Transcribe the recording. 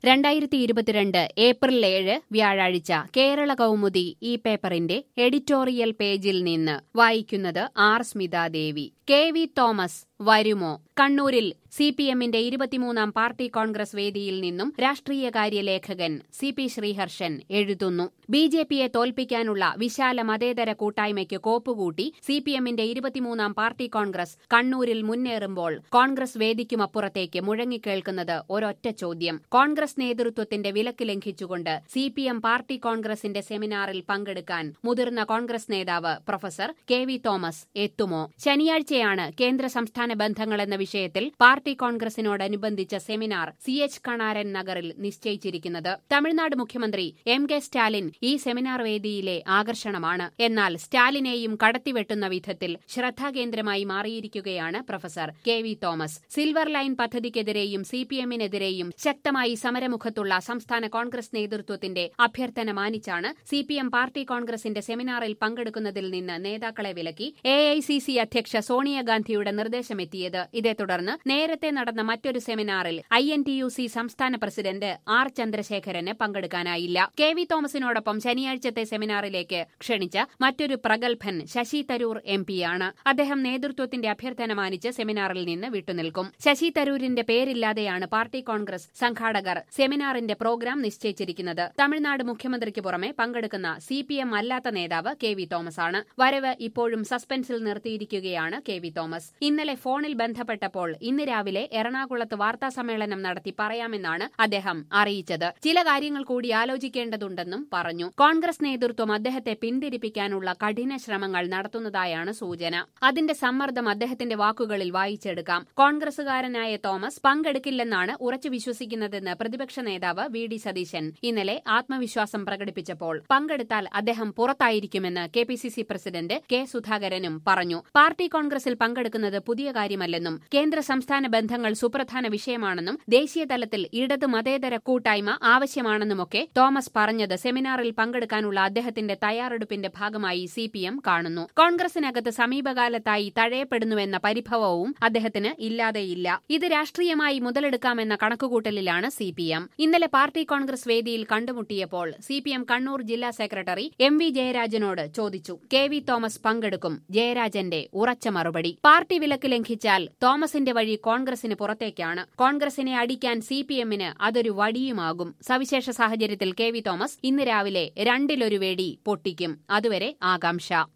രണ്ടായിരത്തി ഇരുപത്തിരണ്ട് ഏപ്രിൽ ഏഴ് വ്യാഴാഴ്ച കേരള കൗമുദി ഈ പേപ്പറിന്റെ എഡിറ്റോറിയൽ പേജിൽ നിന്ന് വായിക്കുന്നത് R Smithadevi K V Thomas വരുമോ കണ്ണൂരിൽ സി പി എമ്മിന്റെ ഇരുപത്തിമൂന്നാം പാർട്ടി കോൺഗ്രസ് വേദിയിൽ നിന്നും രാഷ്ട്രീയകാര്യ ലേഖകൻ സി പി ശ്രീഹർഷൻ എഴുതുന്നു ബി ജെ പിയെ തോൽപ്പിക്കാനുള്ള വിശാല മതേതര കൂട്ടായ്മയ്ക്ക് കോപ്പുകൂട്ടി സി പി എമ്മിന്റെ ഇരുപത്തിമൂന്നാം പാർട്ടി കോൺഗ്രസ് കണ്ണൂരിൽ മുന്നേറുമ്പോൾ കോൺഗ്രസ് വേദിക്കുമപ്പുറത്തേക്ക് മുഴങ്ങിക്കേൾക്കുന്നത് ഒരൊറ്റ ചോദ്യം കോൺഗ്രസ് നേതൃത്വത്തിന്റെ വിലക്ക് ലംഘിച്ചുകൊണ്ട് സി പി എം പാർട്ടി കോൺഗ്രസിന്റെ സെമിനാറിൽ പങ്കെടുക്കാൻ മുതിർന്ന കോൺഗ്രസ് നേതാവ് പ്രൊഫസർ കെ വി തോമസ് എത്തുമോ ശനിയാഴ്ചയാണ് കേന്ദ്ര സംസ്ഥാന ബന്ധങ്ങൾ എന്ന വിഷയത്തിൽ പാർട്ടി കോൺഗ്രസിനോടനുബന്ധിച്ച സെമിനാർ സി എച്ച് കണാരൻ നഗറിൽ നിശ്ചയിച്ചിരിക്കുന്നത് തമിഴ്നാട് മുഖ്യമന്ത്രി എം കെ സ്റ്റാലിൻ ഈ സെമിനാർ വേദിയിലെ ആകർഷണമാണ് എന്നാൽ സ്റ്റാലിനെയും കടത്തിവെട്ടുന്ന വിധത്തിൽ ശ്രദ്ധാകേന്ദ്രമായി മാറിയിരിക്കുകയാണ് professor K V Thomas silver line പദ്ധതിക്കെതിരെയും സി പി എമ്മിനെതിരെയും ശക്തമായി സമരമുഖത്തുള്ള സംസ്ഥാന കോൺഗ്രസ് നേതൃത്വത്തിന്റെ അഭ്യർത്ഥന മാനിച്ചാണ് സി പി എം പാർട്ടി കോൺഗ്രസിന്റെ സെമിനാറിൽ പങ്കെടുക്കുന്നതിൽ നിന്ന് നേതാക്കളെ വിലക്കി എ ഐ സി സി അധ്യക്ഷ സോണിയാഗാന്ധിയുടെ നിർദ്ദേശമെത്തിയത് ഇതേ തുടർന്ന് നേരത്തെ നടന്ന മറ്റൊരു സെമിനാറിൽ I N T U C സംസ്ഥാന പ്രസിഡന്റ് ആർ ചന്ദ്രശേഖരന് പങ്കെടുക്കാനായില്ല കെ വി തോമസിനോടൊപ്പം ശനിയാഴ്ചത്തെ സെമിനാറിലേക്ക് ക്ഷണിച്ച മറ്റൊരു പ്രഗത്ഭൻ ശശി തരൂർ എം പിയാണ് അദ്ദേഹം നേതൃത്വത്തിന്റെ അഭ്യർത്ഥന മാനിച്ച് സെമിനാറിൽ നിന്ന് വിട്ടുനിൽക്കും ശശി തരൂരിന്റെ പേരില്ലാതെയാണ് പാർട്ടി കോൺഗ്രസ് സംഘാടകർ സെമിനാറിന്റെ പ്രോഗ്രാം നിശ്ചയിച്ചിരിക്കുന്നത് തമിഴ്നാട് മുഖ്യമന്ത്രിക്ക് പുറമെ പങ്കെടുക്കുന്ന സി പി എം അല്ലാത്ത നേതാവ് കെ വി തോമസ് ആണ് വരവ് ഇപ്പോഴും സസ്പെൻസിൽ നിർത്തിയിരിക്കുകയാണ് കെ വി തോമസ് ഇന്നലെ ഫോണിൽ ബന്ധപ്പെട്ടപ്പോൾ ഇന്ന് രാവിലെ എറണാകുളത്ത് വാർത്താ സമ്മേളനം നടത്തി പറയാമെന്നാണ് അദ്ദേഹം അറിയിച്ചത് ചില കാര്യങ്ങൾ കൂടി ആലോചിക്കേണ്ടതുണ്ടെന്നും പറഞ്ഞു കോൺഗ്രസ് നേതൃത്വം അദ്ദേഹത്തെ പിന്തിരിപ്പിക്കാനുള്ള കഠിന ശ്രമങ്ങൾ നടത്തുന്നതായാണ് സൂചന അതിന്റെ സമ്മർദ്ദം അദ്ദേഹത്തിന്റെ വാക്കുകളിൽ വായിച്ചെടുക്കാം കോൺഗ്രസുകാരനായ തോമസ് പങ്കെടുക്കില്ലെന്നാണ് ഉറച്ചു വിശ്വസിക്കുന്നതെന്ന് പ്രതിപക്ഷ നേതാവ് വി ഡി സതീശൻ ഇന്നലെ ആത്മവിശ്വാസം പ്രകടിപ്പിച്ചപ്പോൾ പങ്കെടുത്താൽ അദ്ദേഹം പുറത്തായിരിക്കുമെന്ന് K P C C president K സുധാകരനും പറഞ്ഞു പാർട്ടി കോൺഗ്രസിൽ പങ്കെടുക്കുന്നത് പുതിയ കാര്യമല്ലെന്നും കേന്ദ്ര സംസ്ഥാന ബന്ധങ്ങൾ സുപ്രധാന വിഷയമാണെന്നും ദേശീയ തലത്തിൽ ഇടത് മതേതര കൂട്ടായ്മ ആവശ്യമാണെന്നുമൊക്കെ തോമസ് പറഞ്ഞത് സെമിനാറിൽ പങ്കെടുക്കാനുള്ള അദ്ദേഹത്തിന്റെ തയ്യാറെടുപ്പിന്റെ ഭാഗമായി സി പി എം കാണുന്നു കോൺഗ്രസിനകത്ത് സമീപകാലത്തായി തഴയപ്പെടുന്നുവെന്ന പരിഭവവും അദ്ദേഹത്തിന് ഇല്ലാതെയില്ല ഇത് രാഷ്ട്രീയമായി മുതലെടുക്കാമെന്ന കണക്കുകൂട്ടലിലാണ് സി പി എം ഇന്നലെ പാർട്ടി കോൺഗ്രസ് വേദിയിൽ കണ്ടുമുട്ടിയപ്പോൾ സി പി എം കണ്ണൂർ ജില്ലാ സെക്രട്ടറി എം വി ജയരാജനോട് ചോദിച്ചു കെ വി തോമസ് പങ്കെടുക്കും ജയരാജന്റെ ഉറച്ച മറുപടി പാർട്ടി വിലക്ക് ലംഘിച്ചാൽ തോമസിന്റെ വഴി കോൺഗ്രസിന് പുറത്തേക്കാണ് കോൺഗ്രസിനെ അടിക്കാൻ സി പി എമ്മിന് അതൊരു വടിയുമാകും സവിശേഷ സാഹചര്യത്തിൽ കെ വി തോമസ് ഇന്ന് രാവിലെ രണ്ടിലൊരു വേടി പൊട്ടിക്കും അതുവരെ ആകാംക്ഷ